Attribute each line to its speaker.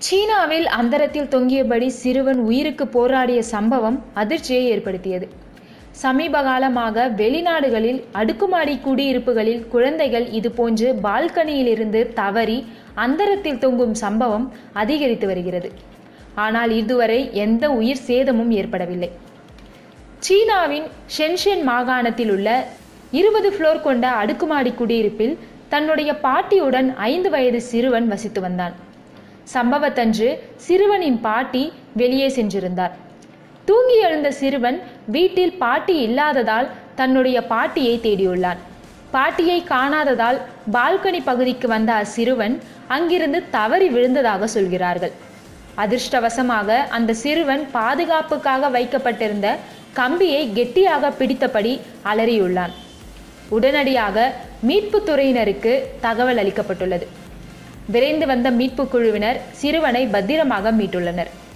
Speaker 1: சீனாவில் அந்தரத்தில் தொங்கியபடி சிறுவன் உயிருக்கு போராடிய சம்பவம் அதிர்ச்சியை ஏற்படுத்தியது சமீப காலமாக வெளிநாடுகளில் அடுக்குமாடி குடியிருப்புகளில் குழந்தைகள் இதுபோன்று பால்கனியிலிருந்து தவறி அந்தரத்தில் தொங்கும் சம்பவம் அதிகரித்து வருகிறது ஆனால் இதுவரை எந்த உயிர் சேதமும் ஏற்படவில்லை சீனாவின் ஷென்ஷென் மாகாணத்தில் உள்ள இருபது ஃப்ளோர் கொண்ட அடுக்குமாடி குடியிருப்பில் தன்னுடைய பாட்டியுடன் ஐந்து வயது சிறுவன் வசித்து வந்தான் சம்பவத்தன்று சிறுவனின் பாட்டி வெளியே சென்றிருந்தார் தூங்கி எழுந்த சிறுவன் வீட்டில் பாட்டி இல்லாததால் தன்னுடைய பாட்டியை தேடியுள்ளான் பாட்டியை காணாததால் பால்கனி பகுதிக்கு வந்த அச்சிறுவன் அங்கிருந்து தவறி விழுந்ததாக சொல்கிறார்கள் அதிர்ஷ்டவசமாக அந்த சிறுவன் பாதுகாப்புக்காக வைக்கப்பட்டிருந்த கம்பியை கெட்டியாக பிடித்தபடி அலறியுள்ளான் உடனடியாக மீட்புத் துறையினருக்கு தகவல் அளிக்கப்பட்டுள்ளது விரைந்து வந்த மீட்புக் குழுவினர் சிறுவனை பத்திரமாக மீட்டுள்ளனர்